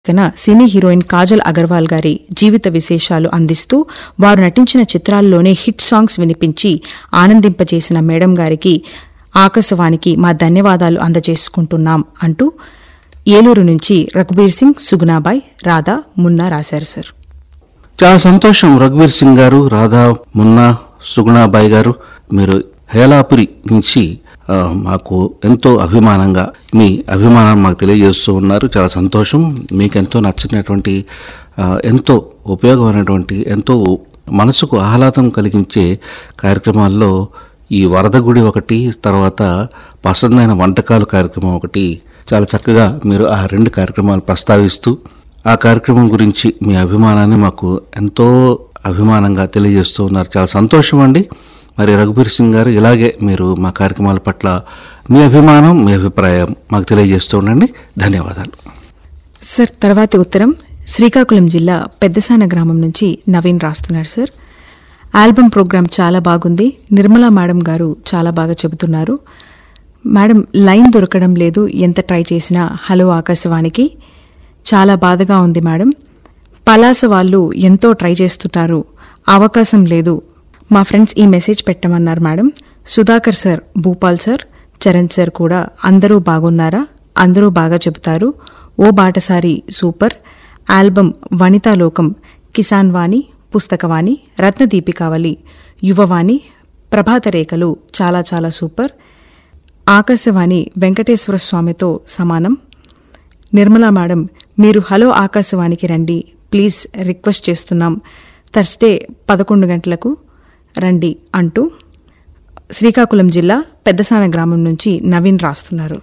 కన సినీ హీరోయిన్ కాజల్ అగర్వాల్ గారి జీవిత విశేషాలు అందిస్తూ వారు నటించిన చిత్రాల్లోనే హిట్ సాంగ్స్ వినిపించి ఆనందింపజేసిన మేడం గారికి ఆకాశవాణికి మా ధన్యవాదాలు అందజేసుకుంటున్నాం అంటూ ఏలూరు నుంచి రఘుబీర్ సింగ్ సుగుణాబాయ్ రాధా మున్నా రాశారు సార్ చాలా సంతోషం రఘువీర్ సింగ్ గారు రాధా మున్నా సుగుణాబాయి గారు మీరు హేలాపురి నుంచి ఆ, మాకు ఎంతో అభిమానంగా మీ అభిమానాన్ని మాకు తెలియజేస్తూ ఉన్నారు చాలా సంతోషం మీకు ఎంతో నచ్చినటువంటి ఆ, ఎంతో ఉపయోగమైనటువంటి ఎంతో మనసుకు ఆహ్లాదం కలిగించే కార్యక్రమాల్లో ఈ వరద గుడి ఒకటి తర్వాత పసందైన వంటకాలు కార్యక్రమం ఒకటి చాలా చక్కగా మీరు ఆ రెండు కార్యక్రమాలు ప్రస్తావిస్తూ ఆ కార్యక్రమం గురించి మీ అభిమానాన్ని మాకు ఎంతో అభిమానంగా తెలియజేస్తూ ఉన్నారు చాలా సంతోషం అండి మరి రఘుబీర్ సింగ్ గారు ఇలాగే మీరు మా కార్యక్రమాల పట్ల మీ అభిమానం మీ అభిప్రాయం మాకు తెలియజేస్తూ ఉండండి ధన్యవాదాలు సార్ తర్వాతి ఉత్తరం శ్రీకాకుళం జిల్లా పెద్దసాన గ్రామం నుంచి నవీన్ రాస్తున్నారు సార్ ఆల్బమ్ ప్రోగ్రాం చాలా బాగుంది నిర్మలా మేడం గారు చాలా బాగా చెబుతున్నారు మేడం లైన్ దొరకడం లేదు ఎంత ట్రై చేసినా హలో ఆకాశవాణికి చాలా బాధగా ఉంది మేడం పలాస వాళ్ళు ఎంతో ట్రై చేస్తున్నారు అవకాశం లేదు మా ఫ్రెండ్స్ ఈ మెసేజ్ పెట్టమన్నారు madam Sudhakar sir Bhupal sir Charan sir కూడా అందరూ బాగున్నారా అందరూ బాగా చెబుతారు ఓ బాటసారి సూపర్ ఆల్బమ్ వనితాలోకం కిసాన్ వాణి పుస్తకవాణి రత్నదీపికావళి యువవాణి ప్రభాత రేఖలు చాలా చాలా సూపర్ ఆకాశవాణి వెంకటేశ్వర స్వామితో సమానం నిర్మలా మేడం మీరు హలో ఆకాశవాణికి రండి ప్లీజ్ రిక్వెస్ట్ చేస్తున్నాం థర్స్డే పదకొండు గంటలకు రండి అంటూ శ్రీకాకుళం జిల్లా పెద్దసాన గ్రామం నుంచి నవీన్ రాస్తున్నారు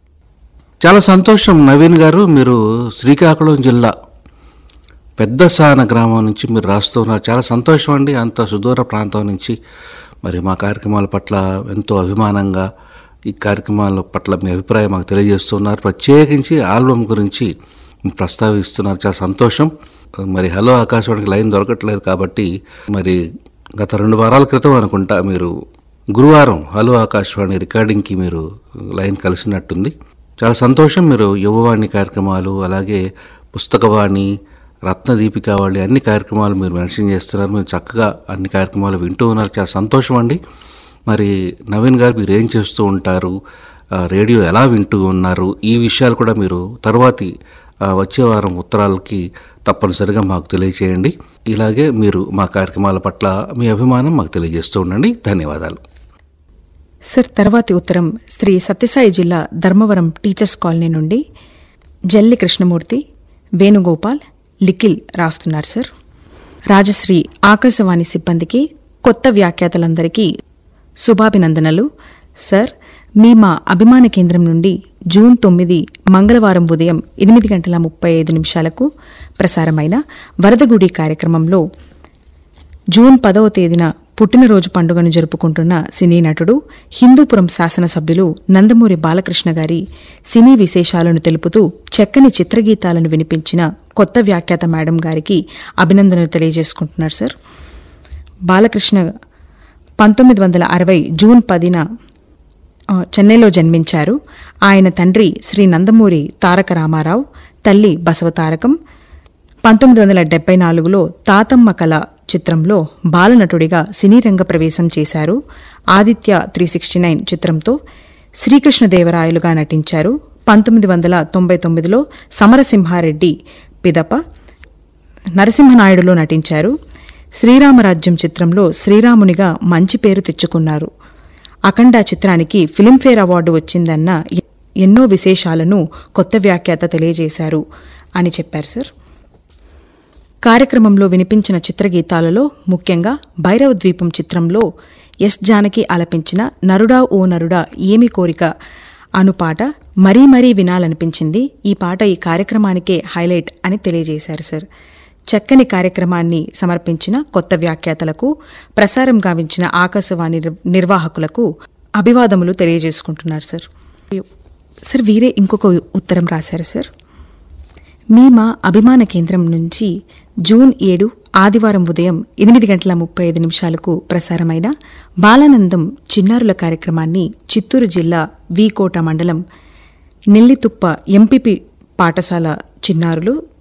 చాలా సంతోషం నవీన్ గారు మీరు శ్రీకాకుళం జిల్లా పెద్దసాన గ్రామం నుంచి మీరు రాస్తూ ఉన్నారు చాలా సంతోషం అండి అంత సుదూర ప్రాంతం నుంచి మరి మా కార్యక్రమాల పట్ల ఎంతో అభిమానంగా ఈ కార్యక్రమాల పట్ల మీ అభిప్రాయం మాకు తెలియజేస్తున్నారు ప్రత్యేకించి ఆల్బమ్ గురించి ప్రస్తావిస్తున్నారు చాలా సంతోషం మరి హలో ఆకాశవాణికి లైన్ దొరకట్లేదు కాబట్టి మరి గత రెండు వారాల క్రితం అనుకుంటా మీరు గురువారం హలో ఆకాశవాణి రికార్డింగ్కి మీరు లైన్ కలిసినట్టుంది చాలా సంతోషం మీరు యువవాణి కార్యక్రమాలు అలాగే పుస్తకవాణి రత్నదీపికావళి అన్ని కార్యక్రమాలు మీరు మెన్షన్ చేస్తున్నారు మీరు చక్కగా అన్ని కార్యక్రమాలు వింటూ ఉన్నారు చాలా సంతోషం అండి మరి నవీన్ గారు మీరు ఏం చేస్తూ ఉంటారు ఆ, రేడియో ఎలా వింటూ ఉన్నారు ఈ విషయాలు కూడా మీరు తర్వాతి ఆ, వచ్చే వారం ఉత్తరాలకి తప్పనిసరిగా మాకు తెలియచేయండి ఇలాగే మీరు మా కార్యక్రమాల పట్ల మీ అభిమానం మాకు తెలియజేస్తూ ఉండండి ధన్యవాదాలు సార్ తర్వాతి ఉత్తరం శ్రీ సత్యసాయి జిల్లా ధర్మవరం టీచర్స్ కాలనీ నుండి జల్లి కృష్ణమూర్తి వేణుగోపాల్ లిఖిల్ రాస్తున్నారు సార్ రాజశ్రీ ఆకాశవాణి సిబ్బందికి కొత్త వ్యాఖ్యాతలందరికీ శుభాభినందనలు సార్ మీ మా అభిమాన కేంద్రం నుండి జూన్ తొమ్మిది మంగళవారం ఉదయం ఎనిమిది గంటల ముప్పై ఐదు నిమిషాలకు ప్రసారమైన వరదగుడి కార్యక్రమంలో జూన్ పదవ తేదీన పుట్టినరోజు పండుగను జరుపుకుంటున్న సినీ నటుడు హిందూపురం శాసనసభ్యులు నందమూరి బాలకృష్ణ గారి సినీ విశేషాలను తెలుపుతూ చక్కని చిత్రగీతాలను వినిపించిన కొత్త వ్యాఖ్యాత మేడం గారికి అభినందనలు తెలియజేసుకుంటున్నారు సార్ బాలకృష్ణ పంతొమ్మిది వందల అరవై జూన్ పదిన ఆ, చెన్నైలో జన్మించారు ఆయన తండ్రి శ్రీ నందమూరి తారక రామారావు తల్లి బసవతారకం పంతొమ్మిది వందల డెబ్బై నాలుగులో తాతమ్మ కళ చిత్రంలో బాలనటుడిగా సినీ రంగ ప్రవేశం చేశారు ఆదిత్య త్రీ సిక్స్టీ నైన్ చిత్రంతో శ్రీకృష్ణదేవరాయలుగా నటించారు పంతొమ్మిది వందల తొంభై తొమ్మిదిలో సమరసింహారెడ్డి పిదప నరసింహనాయుడులో నటించారు శ్రీరామరాజ్యం చిత్రంలో శ్రీరామునిగా మంచి పేరు తెచ్చుకున్నారు అఖండ చిత్రానికి ఫిలింఫేర్ అవార్డు వచ్చిందన్న ఎ- ఎన్నో విశేషాలను కొత్త వ్యాఖ్యాత తెలియజేశారు అని చెప్పారు సార్ కార్యక్రమంలో వినిపించిన చిత్రగీతాలలో ముఖ్యంగా భైరవ ద్వీపం చిత్రంలో ఎస్ జానకి ఆలపించిన నరుడా ఓ నరుడా ఏమి కోరిక అను పాట మరీ మరీ వినాలనిపించింది ఈ పాట ఈ కార్యక్రమానికే హైలైట్ అని తెలియజేశారు సార్ చక్కని కార్యక్రమాన్ని సమర్పించిన కొత్త వ్యాఖ్యాతలకు ప్రసారం గావించిన ఆకాశవాణి నిర్- నిర్వాహకులకు అభివాదములు తెలియజేసుకుంటున్నారు సార్ సార్ వీరే ఇంకొక ఉత్తరం రాశారు సార్ మీ మా అభిమాన కేంద్రం నుంచి జూన్ ఏడు ఆదివారం ఉదయం ఎనిమిది గంటల ముప్పై ఐదు నిమిషాలకు ప్రసారమైన బాలానందం చిన్నారుల కార్యక్రమాన్ని చిత్తూరు జిల్లా వీకోట మండలం నెల్లితుప్ప ఎంపీపీ పాఠశాల చిన్నారులు